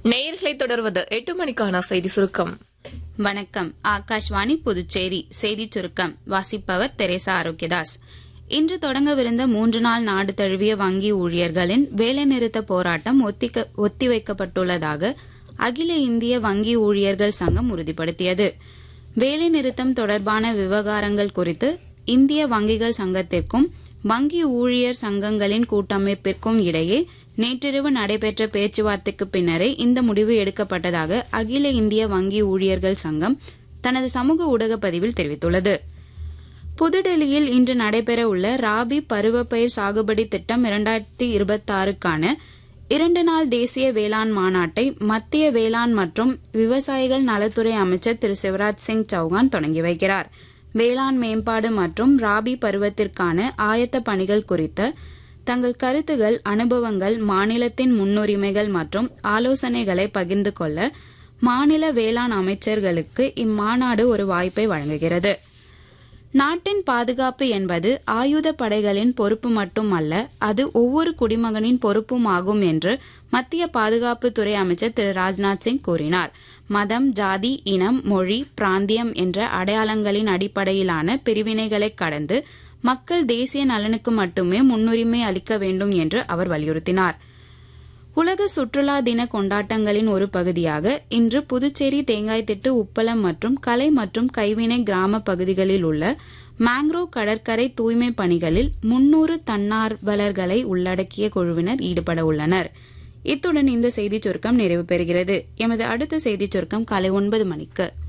நேயர்களை தொடர்வது எட்டு மணிக்கான செய்தி சுருக்கம் வணக்கம் ஆகாஷ்வாணி புதுச்சேரி செய்திச் சுருக்கம் வாசிப்பவர் தெரேசா ஆரோக்கியதாஸ் இன்று தொடங்கவிருந்த மூன்று நாள் நாடு தழுவிய வங்கி ஊழியர்களின் வேலைநிறுத்த போராட்டம் ஒத்திக்க- ஒத்திவைக்கப்பட்டுள்ளதாக அகில இந்திய வங்கி ஊழியர்கள் சங்கம் உறுதிப்படுத்தியது வேலைநிறுத்தம் தொடர்பான விவகாரங்கள் குறித்து இந்திய வங்கிகள் சங்கத்திற்கும் வங்கி ஊழியர் சங்கங்களின் கூட்டமைப்பிற்கும் இடையே நேற்றிரவு நடைபெற்ற பேச்சுவார்த்தைக்கு பின்னரே இந்த முடிவு எடுக்கப்பட்டதாக அகில இந்திய வங்கி ஊழியர்கள் சங்கம் தனது சமூக ஊடக பதிவில் தெரிவித்துள்ளது புதுடெல்லியில் இன்று நடைபெறவுள்ள ராபி பருவப்பயிர் சாகுபடி திட்டம் இரண்டாயிரத்தி இருபத்தாறுக்கான இரண்டு நாள் தேசிய வேளாண் மாநாட்டை மத்திய வேளாண் மற்றும் விவசாயிகள் நலத்துறை அமைச்சர் திரு சிவராஜ் சிங் சௌகான் தொடங்கி வைக்கிறார் வேளாண் மேம்பாடு மற்றும் ராபி பருவத்திற்கான ஆயத்த பணிகள் குறித்த தங்கள் கருத்துகள் அனுபவங்கள் மாநிலத்தின் முன்னுரிமைகள் மற்றும் ஆலோசனைகளை பகிர்ந்து கொள்ள மாநில வேளாண் அமைச்சர்களுக்கு இம்மாநாடு ஒரு வாய்ப்பை வழங்குகிறது நாட்டின் பாதுகாப்பு என்பது ஆயுத படைகளின் பொறுப்பு மட்டுமல்ல அது ஒவ்வொரு குடிமகனின் பொறுப்பும் ஆகும் என்று மத்திய பாதுகாப்புத்துறை அமைச்சர் திரு ராஜ்நாத் சிங் கூறினார் மதம் ஜாதி இனம் மொழி பிராந்தியம் என்ற அடையாளங்களின் அடிப்படையிலான பிரிவினைகளை கடந்து மக்கள் தேசிய நலனுக்கு மட்டுமே முன்னுரிமை அளிக்க வேண்டும் என்று அவர் வலியுறுத்தினார் உலக சுற்றுலா தின கொண்டாட்டங்களின் ஒரு பகுதியாக இன்று புதுச்சேரி தேங்காய்த்திட்டு உப்பளம் மற்றும் கலை மற்றும் கைவினை கிராம பகுதிகளில் உள்ள மேங்க்ரோவ் கடற்கரை தூய்மை பணிகளில் முன்னூறு தன்னார்வலர்களை உள்ளடக்கிய குழுவினர் ஈடுபட உள்ளனர் இத்துடன் இந்த செய்திச் சுருக்கம் நிறைவு பெறுகிறது எமது அடுத்த செய்திச் சுருக்கம் காலை ஒன்பது மணிக்கு